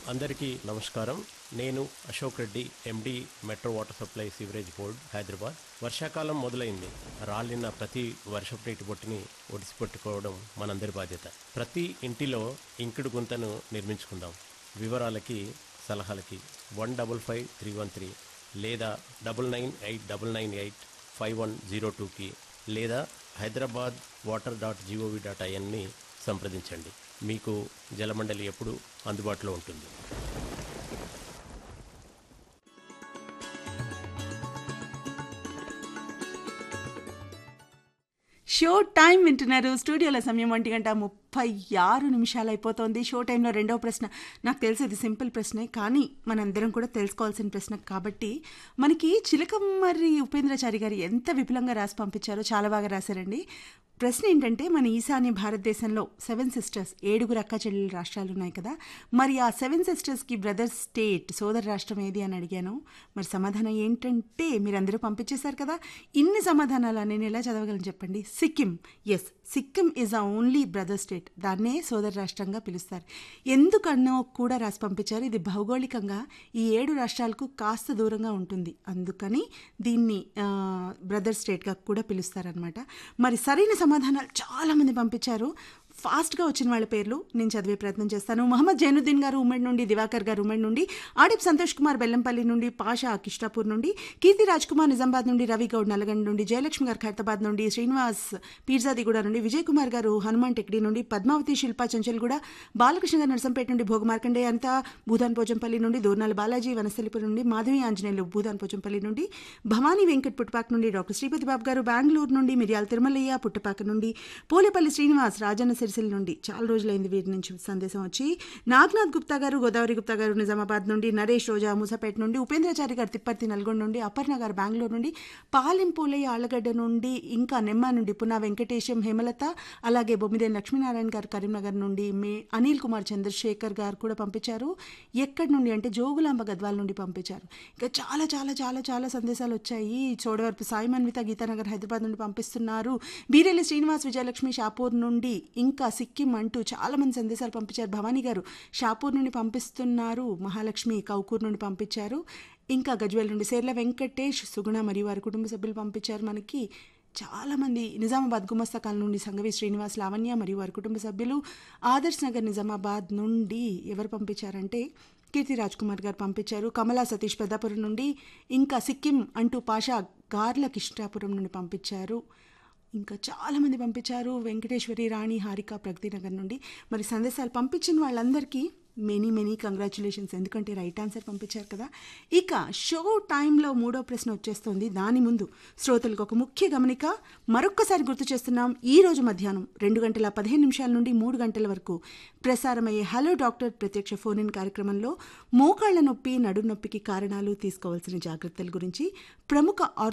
అందరికీ నమస్కారం నేను Ashok Reddy MD metro water supply sewerage board Hyderabad వర్షాకాలం మొదలైంది రాలిన ప్రతి వర్షపు నీటి బొట్టుని ఒడిసిపెట్టుకోవడం మనందరి బాధ్యత ప్రతి ఇంటిలో ఇంకుడు గుంతను నిర్మించుకుందాం వివరాలకి సలహాలకి one double five three one three లేదా double nine eight double nine eight five one zero టూకి లేదా Hyderabad water dot gov dot ఐఎన్ని సంప్రదించండి మీకు జలమండలి ఎప్పుడు అందుబాటులో ఉంటుంది షో టైం వింటున్నారు స్టూడియోలో సమయం ఒంటి గంట ముప్పై ఆరు నిమిషాలు అయిపోతుంది షో టైంలో రెండవ ప్రశ్న నాకు తెలిసి ఇది సింపుల్ ప్రశ్నే కానీ మనందరం కూడా తెలుసుకోవాల్సిన ప్రశ్న కాబట్టి మనకి చిలకమ్మరి ఉపేంద్రచారి గారు ఎంత విపులంగా రాసి పంపించారో చాలా బాగా రాశారండి ప్రశ్న ఏంటంటే మన ఈశాన్య భారతదేశంలో సెవెన్ సిస్టర్స్ ఏడుగురు అక్క చెల్లెలు రాష్ట్రాలు ఉన్నాయి కదా మరి ఆ సెవెన్ సిస్టర్స్కి బ్రదర్ స్టేట్ సోదర రాష్ట్రం ఏది అని అడిగాను మరి సమాధానం ఏంటంటే మీరందరూ పంపించేశారు కదా ఇన్ని సమాధానాలు నేను ఎలా చదవగలను చెప్పండి Sikkim yes Sikkim is a only brother state దాన్నే సోదర రాష్ట్రంగా పిలుస్తారు ఎందుకన్నో కూడా రాసి పంపించారు ఇది భౌగోళికంగా ఈ ఏడు రాష్ట్రాలకు కాస్త దూరంగా ఉంటుంది అందుకని దీన్ని ఆ, బ్రదర్ స్టేట్గా కూడా పిలుస్తారనమాట మరి సరైన సమాధానాలు చాలామంది పంపించారు ఫాస్ట్గా వచ్చిన వాళ్ళ పేర్లు నేను చదివే ప్రయత్నం చేస్తాను మహమ్మద్ జైనుద్దీన్ గారు ఉమ్మడి నుండి దివాకర్ గారు ఉమ్మడి నుండి ఆడిప్ సంతోష్ కుమార్ బెల్లంపల్లి నుండి పాషా కిష్టాపూర్ నుండి కీర్తి రాజ్ కుమార్ నిజామాబాద్ నుండి రవి గౌడ్ నల్గొండ నుండి జయలక్ష్మి గారు ఖైరతాబాద్ నుండి శ్రీనివాస్ పీర్జాదిగూడ నుండి విజయ్ కుమార్ గారు హనుమాన్ టెక్డీ నుండి పద్మావతి శిల్పా చంచల్గూడ బాలకృష్ణ గారు నరసంపేట నుండి భోగమార్కండే అంతా భూదాన్ పోచంపల్లి నుండి దూర్నాల బాలాజీ వనస్థలిపురం నుండి మాధవి ఆంజనేయులు భూదాన్ పోచంపల్లి నుండి భవానీ వెంకట్ పుట్టపాక నుండి డాక్టర్ శ్రీపతి బాబు గారు బెంగళూరు నుండి మిర్యాల తిరుమలయ్య పుట్టపాక నుండి పోలేపల్లి శ్రీనివాస్ రాజన్న సిరిసిల్ల నుండి చాలా రోజులైంది వీరి నుంచి సందేశం వచ్చి నాగనాథ్ గుప్తా గారు గోదావరి గుప్తా గారు నిజామాబాద్ నుండి నరేష్ రోజా మూసపేట నుండి ఉపేంద్రచారి గారు తిప్పర్తి నల్గొండ నుండి అపర్ణ గారు బెంగళూరు నుండి పాలెంపోలయ్య ఆళ్లగడ్డ నుండి ఇంకా నెమ్మ నుండి పునా వెంకటేశం హేమలత అలాగే బొమ్మిదేని లక్ష్మీనారాయణ గారు కరీంనగర్ నుండి మే అనిల్ కుమార్ చంద్రశేఖర్ గారు కూడా పంపించారు ఎక్కడి నుండి అంటే జోగులాంబ గద్వాల నుండి పంపించారు ఇంకా చాలా చాలా చాలా చాలా సందేశాలు వచ్చాయి చోడవరపు సాయి మన్విత గీతానగర్ హైదరాబాద్ నుండి పంపిస్తున్నారు బీరెల్లి శ్రీనివాస్ విజయలక్ష్మి షాపూర్ నుండి ఇంకా సిక్కిం అంటూ చాలా మంది సందేశాలు పంపించారు భవానీ గారు షాపూర్ నుండి పంపిస్తున్నారు మహాలక్ష్మి కౌకూర్ నుండి పంపించారు ఇంకా గజ్వేల్ నుండి సేర్ల వెంకటేష్ సుగుణ మరియు వారి కుటుంబ సభ్యులు పంపించారు మనకి చాలామంది నిజామాబాద్ గుమస్తకాల నుండి సంగవి శ్రీనివాస్ లావణ్య మరియు వారి కుటుంబ సభ్యులు ఆదర్శ్ నగర్ నిజామాబాద్ నుండి ఎవరు పంపించారంటే కీర్తి రాజ్ కుమార్ గారు పంపించారు కమలా సతీష్ పెద్దాపురం నుండి ఇంకా సిక్కిం అంటూ పాషా గార్ల కిష్టాపురం నుండి పంపించారు ఇంకా చాలామంది పంపించారు వెంకటేశ్వరి రాణి హారిక ప్రగతి నగర్ నుండి మరి సందేశాలు పంపించిన వాళ్ళందరికీ మెనీ మెనీ కంగ్రాచులేషన్స్ ఎందుకంటే రైట్ ఆన్సర్ పంపించారు కదా ఇక షో టైంలో మూడో ప్రశ్న వచ్చేస్తుంది దాని ముందు శ్రోతలకు ఒక ముఖ్య గమనిక మరొక్కసారి గుర్తు చేస్తున్నాం ఈ రోజు మధ్యాహ్నం రెండు గంటల పదిహేను నిమిషాల నుండి మూడు గంటల వరకు ప్రసారమయ్యే హలో డాక్టర్ ప్రత్యక్ష ఫోన్ ఇన్ కార్యక్రమంలో మోకాళ్ల నొప్పి నడు నొప్పికి కారణాలు తీసుకోవాల్సిన జాగ్రత్తల గురించి ప్రముఖ